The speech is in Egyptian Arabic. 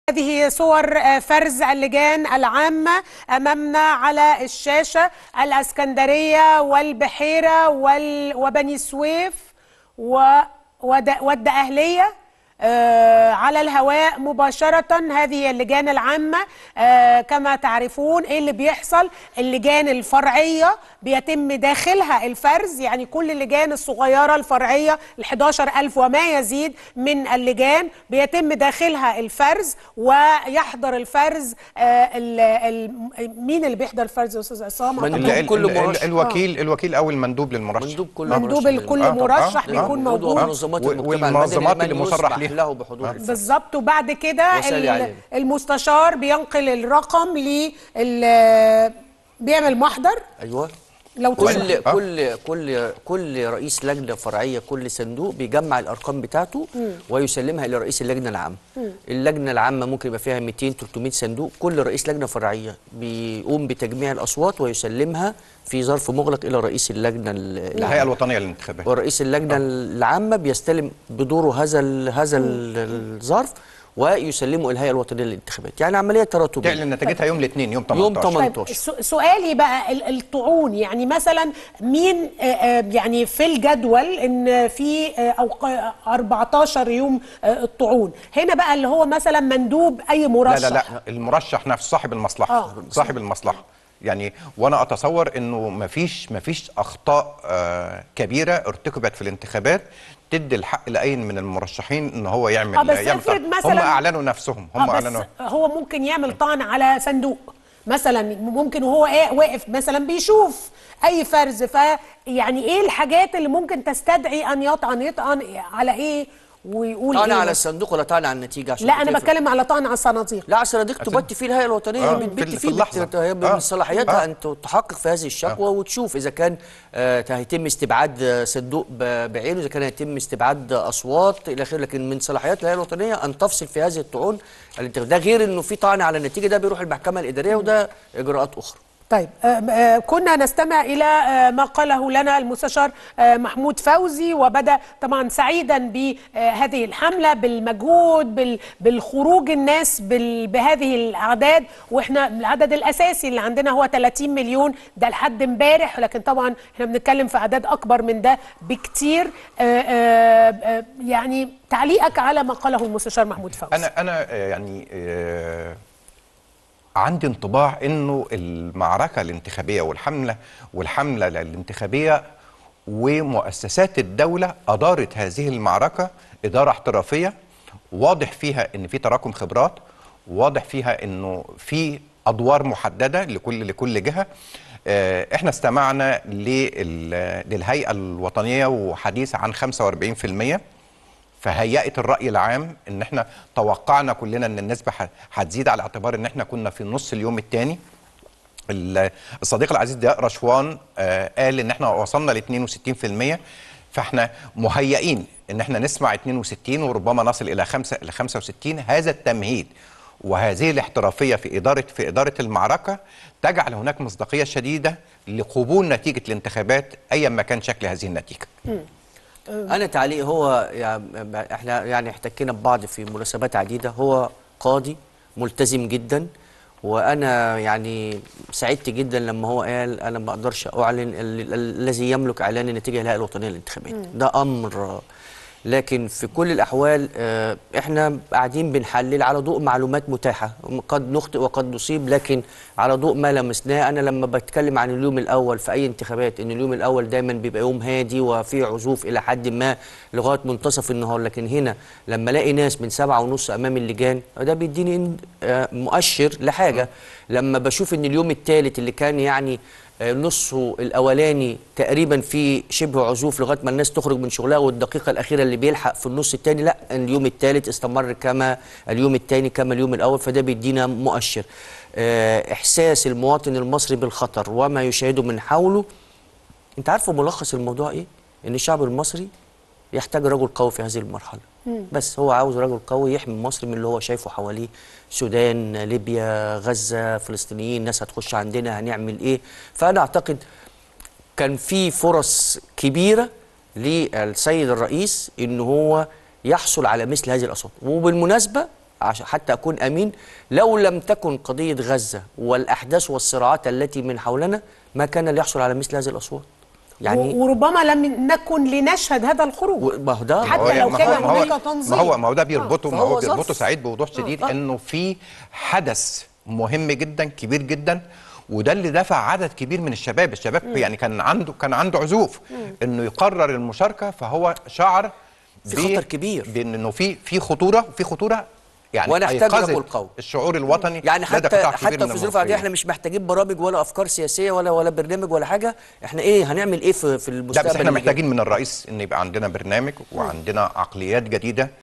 هذه صور آه، فرز اللجان العامة أمامنا على الشاشة الأسكندرية والبحيرة وال... وبني سويف و... ود... والدقهلية آه، على الهواء مباشرة هذه اللجان العامة آه، كما تعرفون ايه اللي بيحصل اللجان الفرعية بيتم داخلها الفرز يعني كل اللجان الصغيرة الفرعية ال 11000 وما يزيد من اللجان بيتم داخلها الفرز ويحضر الفرز آه، ال... ال... مين اللي بيحضر الفرز يا استاذ عصام؟ مندوب أعتقد- ال- كل ال- ال- مرشح. الوكيل الوكيل او المندوب للمرشح مندوب كل مندوب مرشح الكل آه، طبعاً. مرشح آه، بيكون آه. موجود ومنظمات و- المجتمع والمنظمات المدني اللي لمن مصرح يسمح ليها. له بحضور الفرز. بالظبط وبعد كده وسائل ال- الإعلام. المستشار بينقل الرقم لل بيعمل محضر ايوه لو كل تسمح. آه. كل كل كل رئيس لجنه فرعيه كل صندوق بيجمع الارقام بتاعته ويسلمها لرئيس اللجنه العامه اللجنه العامه ممكن يبقى فيها 200 300 صندوق كل رئيس لجنه فرعيه بيقوم بتجميع الاصوات ويسلمها في ظرف مغلق الى رئيس اللجنه ال- الهيئه العامه الوطنيه للانتخابات ورئيس اللجنه العامه بيستلم بدوره هذا ال- هذا ال- الظرف ويسلمه الهيئه الوطنيه للانتخابات يعني عمليه تراتبيه تعلن نتيجتها يوم الاثنين يوم 18 يوم 18. طيب سو- سؤالي بقى ال- الطعون يعني مثلا مين آه، آه، يعني في الجدول ان في آه، او ق- 14 يوم آه، الطعون هنا بقى اللي هو مثلا مندوب اي لا مرشح لا لا المرشح نفسه صاحب المصلحه آه. صاحب المصلحه يعني وانا اتصور انه مفيش مفيش اخطاء آه كبيره ارتكبت في الانتخابات تدي الحق لاي من المرشحين ان هو يعمل آه، بس يعمل افرض طعن. مثلاً- هم اعلنوا نفسهم هم آه، اعلنوا بس هو ممكن يعمل طعن على صندوق مثلا ممكن وهو إيه واقف مثلا بيشوف اي فرز فيعني ايه الحاجات اللي ممكن تستدعي ان يطعن يطعن على ايه ويقول طعن ايه على مثلاً؟ الصندوق ولا طعن على النتيجه عشان لا انا تفرق. بتكلم على طعن على الصناديق لا على الصناديق تبت فيه الهيئه الوطنيه آه، هي في بتبت ال- في فيه اللحظة. بت- هي من آه، صلاحياتها آه. ان تحقق في هذه الشكوى وتشوف اذا كان آه، هيتم استبعاد آه، صندوق ب- بعينه اذا كان هيتم استبعاد اصوات الى اخره لكن من صلاحيات الهيئه الوطنيه ان تفصل في هذه الطعون الانتخابية. ده غير انه في طعن على النتيجه ده بيروح المحكمه الاداريه وده اجراءات اخرى طيب آه، آه، كنا نستمع إلى آه، ما قاله لنا المستشار آه، محمود فوزي وبدأ طبعا سعيدا بهذه الحملة بالمجهود بال- بالخروج الناس بال- بهذه الأعداد وإحنا العدد الأساسي اللي عندنا هو 30 مليون ده لحد امبارح لكن طبعا إحنا بنتكلم في أعداد أكبر من ده بكتير آه، آه، آه، يعني تعليقك على ما قاله المستشار محمود فوزي انا انا آه، يعني آه، عندي انطباع انه المعركه الانتخابيه والحمله والحمله الانتخابيه ومؤسسات الدوله ادارت هذه المعركه اداره احترافيه واضح فيها ان في تراكم خبرات واضح فيها انه في ادوار محدده لكل لكل جهه آه، احنا استمعنا لل- للهيئه الوطنيه وحديث عن 45% فهيئت الرأي العام ان احنا توقعنا كلنا ان النسبة ح- هتزيد على اعتبار ان احنا كنا في نص اليوم الثاني الصديق العزيز ضياء رشوان آه، قال ان احنا وصلنا ل 62% فاحنا مهيئين ان احنا نسمع 62 وربما نصل الى 5 الى 65 هذا التمهيد وهذه الاحترافيه في اداره في اداره المعركه تجعل هناك مصداقيه شديده لقبول نتيجه الانتخابات ايا ما كان شكل هذه النتيجه. انا تعليقي هو يعني احنا يعني احتكينا ببعض في مناسبات عديده هو قاضي ملتزم جدا وانا يعني سعدت جدا لما هو قال انا ما اقدرش اعلن ال- ال- الذي يملك اعلان النتيجه الهيئه الوطنيه للانتخابات ده امر لكن في كل الاحوال آه، احنا قاعدين بنحلل على ضوء معلومات متاحه قد نخطئ وقد نصيب لكن على ضوء ما لمسناه انا لما بتكلم عن اليوم الاول في اي انتخابات ان اليوم الاول دايما بيبقى يوم هادي وفي عزوف الى حد ما لغايه منتصف النهار لكن هنا لما الاقي ناس من سبعة ونص امام اللجان ده بيديني إن- آه، مؤشر لحاجه لما بشوف ان اليوم الثالث اللي كان يعني آه، نصه الاولاني تقريبا في شبه عزوف لغايه ما الناس تخرج من شغلها والدقيقه الاخيره اللي بيلحق في النص الثاني لا اليوم الثالث استمر كما اليوم الثاني كما اليوم الاول فده بيدينا مؤشر آه، احساس المواطن المصري بالخطر وما يشاهده من حوله انت عارفه ملخص الموضوع ايه ان الشعب المصري يحتاج رجل قوي في هذه المرحله بس هو عاوز رجل قوي يحمي مصر من اللي هو شايفه حواليه السودان ليبيا غزه فلسطينيين ناس هتخش عندنا هنعمل ايه فانا اعتقد كان في فرص كبيره للسيد الرئيس ان هو يحصل على مثل هذه الاصوات وبالمناسبه عشان حتى اكون امين لو لم تكن قضيه غزه والاحداث والصراعات التي من حولنا ما كان ليحصل على مثل هذه الاصوات يعني و- وربما لم نكن لنشهد هذا الخروج و- ما هو ده حتى ما هو- لو ما كان هو- ما هو- هناك تنظيم. ما هو ما هو ده بيربطه ما فهو هو بيربطه ظرف. سعيد بوضوح شديد آه. انه في حدث مهم جدا كبير جدا وده اللي دفع عدد كبير من الشباب الشباب يعني كان عنده كان عنده عزوف انه يقرر المشاركه فهو شعر في ب- خطر كبير. بانه في في خطوره في خطوره يعني وأنا أحتاج أيقظت رجل قوي. الشعور الوطني يعني لدى حتى قطاع كبير حتى من في ظروف عاديه المصريين. احنا مش محتاجين برامج ولا افكار سياسيه ولا ولا برنامج ولا حاجه احنا ايه هنعمل ايه في في لا المستقبل بس احنا اللي جاي؟ محتاجين من الرئيس ان يبقى عندنا برنامج وعندنا عقليات جديده